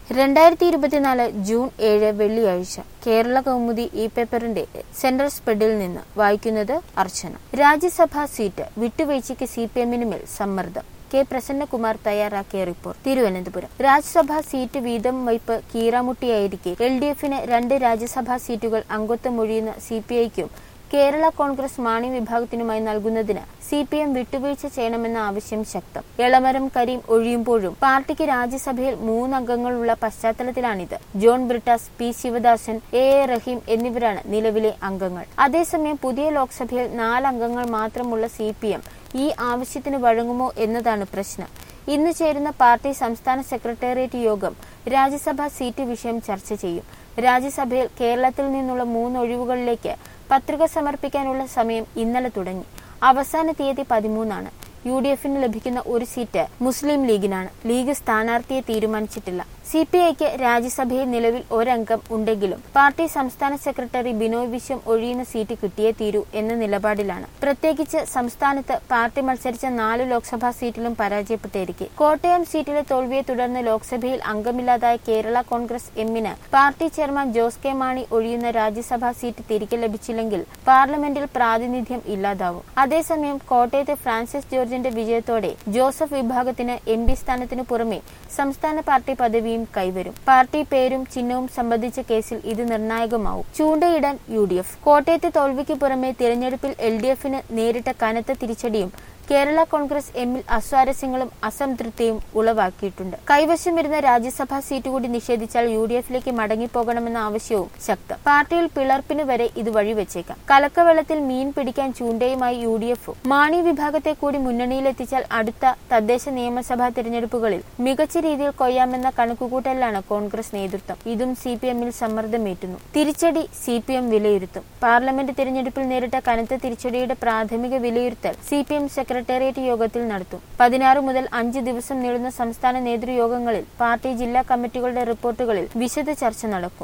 രണ്ടായിരത്തി ഇരുപത്തിനാല് ജൂൺ ഏഴ് വെള്ളിയാഴ്ച കേരള കൗമുദി ഇ പേപ്പറിന്റെ സെൻട്രൽ സ്പ്രെഡിൽ നിന്ന് വായിക്കുന്നത് അർച്ചന രാജ്യസഭാ സീറ്റ് വിട്ടുവീഴ്ചയ്ക്ക് സി പി എമ്മിന് മേൽ സമ്മർദ്ദം കെ പ്രസന്നകുമാർ തയ്യാറാക്കിയ റിപ്പോർട്ട് തിരുവനന്തപുരം രാജ്യസഭാ സീറ്റ് വീതം വയ്പ് കീറാമുട്ടിയായിരിക്കെ എൽ ഡി എഫിന് രണ്ട് രാജ്യസഭാ സീറ്റുകൾ അംഗത്വമൊഴിയുന്ന സി പി ഐക്കും കേരള കോൺഗ്രസ് മാണി വിഭാഗത്തിനുമായി നൽകുന്നതിന് സി പി എം വിട്ടുവീഴ്ച ചെയ്യണമെന്ന ആവശ്യം ശക്തം എളമരം കരീം ഒഴിയുമ്പോഴും പാർട്ടിക്ക് രാജ്യസഭയിൽ മൂന്നംഗങ്ങളുള്ള പശ്ചാത്തലത്തിലാണിത് John Brittas P Sivadasan A A Rahim എന്നിവരാണ് നിലവിലെ അംഗങ്ങൾ അതേസമയം പുതിയ ലോക്സഭയിൽ നാലംഗങ്ങൾ മാത്രമുള്ള സി പി എം ഈ ആവശ്യത്തിന് വഴങ്ങുമോ എന്നതാണ് പ്രശ്നം ഇന്ന് ചേരുന്ന പാർട്ടി സംസ്ഥാന സെക്രട്ടേറിയറ്റ് യോഗം രാജ്യസഭാ സീറ്റ് വിഷയം ചർച്ച ചെയ്യും രാജ്യസഭയിൽ കേരളത്തിൽ നിന്നുള്ള മൂന്ന് ഒഴിവുകളിലേക്ക് പത്രിക സമർപ്പിക്കാനുള്ള സമയം ഇന്നലെ തുടങ്ങി അവസാന തീയതി പതിമൂന്നാണ് യു ഡി എഫിന് ലഭിക്കുന്ന ഒരു സീറ്റ് മുസ്ലിം ലീഗിനാണ് ലീഗ് സ്ഥാനാർത്ഥിയെ തീരുമാനിച്ചിട്ടില്ല സി പി ഐക്ക് രാജ്യസഭയിൽ നിലവിൽ ഒരംഗം ഉണ്ടെങ്കിലും പാർട്ടി സംസ്ഥാന സെക്രട്ടറി ബിനോയ് വിശ്വം ഒഴിയുന്ന സീറ്റ് കിട്ടിയേ തീരൂ എന്ന നിലപാടിലാണ് പ്രത്യേകിച്ച് സംസ്ഥാനത്ത് പാർട്ടി മത്സരിച്ച നാല് ലോക്സഭാ സീറ്റിലും പരാജയപ്പെട്ടിരിക്കെ കോട്ടയം സീറ്റിലെ തോൽവിയെ തുടർന്ന് ലോക്സഭയിൽ അംഗമില്ലാതായ കേരള കോൺഗ്രസ് എമ്മിന് party chairman Jose K Mani ഒഴിയുന്ന രാജ്യസഭാ സീറ്റ് തിരികെ ലഭിച്ചില്ലെങ്കിൽ പാർലമെന്റിൽ പ്രാതിനിധ്യം ഇല്ലാതാവും അതേസമയം കോട്ടയത്തെ ഫ്രാൻസിസ് ജോർജിന്റെ വിജയത്തോടെ ജോസഫ് വിഭാഗത്തിന് എം പി സ്ഥാനത്തിനു പുറമെ സംസ്ഥാന പാർട്ടി പദവിയും കൈവരും പാർട്ടി പേരും ചിഹ്നവും സംബന്ധിച്ച കേസിൽ ഇത് നിർണായകമാവും ചൂണ്ടയിടാൻ യു ഡി എഫ് കോട്ടയത്തെ തോൽവിക്ക് പുറമെ തിരഞ്ഞെടുപ്പിൽ എൽ ഡി എഫിന് നേരിട്ട കനത്ത തിരിച്ചടിയും കേരള കോൺഗ്രസ് എമ്മിൽ അസ്വാരസ്യങ്ങളും അസംതൃപ്തിയും ഉളവാക്കിയിട്ടുണ്ട് കൈവശം വരുന്ന രാജ്യസഭാ സീറ്റ് കൂടി നിഷേധിച്ചാൽ യു ഡി എഫിലേക്ക് മടങ്ങിപ്പോകണമെന്ന ആവശ്യവും ശക്തം പാർട്ടിയിൽ പിളർപ്പിന് വരെ ഇത് വഴിവെച്ചേക്കാം കലക്കവെള്ളത്തിൽ മീൻ പിടിക്കാൻ ചൂണ്ടയുമായി യു ഡി എഫും മാണി വിഭാഗത്തെ കൂടി മുന്നണിയിലെത്തിച്ചാൽ അടുത്ത തദ്ദേശ നിയമസഭാ തിരഞ്ഞെടുപ്പുകളിൽ മികച്ച രീതിയിൽ കൊയ്യാമെന്ന കണക്കുകൂട്ടലിലാണ് കോൺഗ്രസ് നേതൃത്വം ഇതും സി പി എമ്മിൽ സമ്മർദ്ദമേറ്റുന്നു തിരിച്ചടി സി പി എം വിലയിരുത്തും പാർലമെന്റ് തിരഞ്ഞെടുപ്പിൽ നേരിട്ട കനത്ത തിരിച്ചടിയുടെ പ്രാഥമിക വിലയിരുത്തൽ സി പി എം സെക്രട്ടേറിയറ്റ് യോഗത്തിൽ നടത്തും പതിനാറ് മുതൽ അഞ്ച് ദിവസം നീളുന്ന സംസ്ഥാന നേതൃയോഗങ്ങളിൽ പാർട്ടി ജില്ലാ കമ്മിറ്റികളുടെ റിപ്പോർട്ടുകളിൽ വിശദ ചർച്ച നടക്കും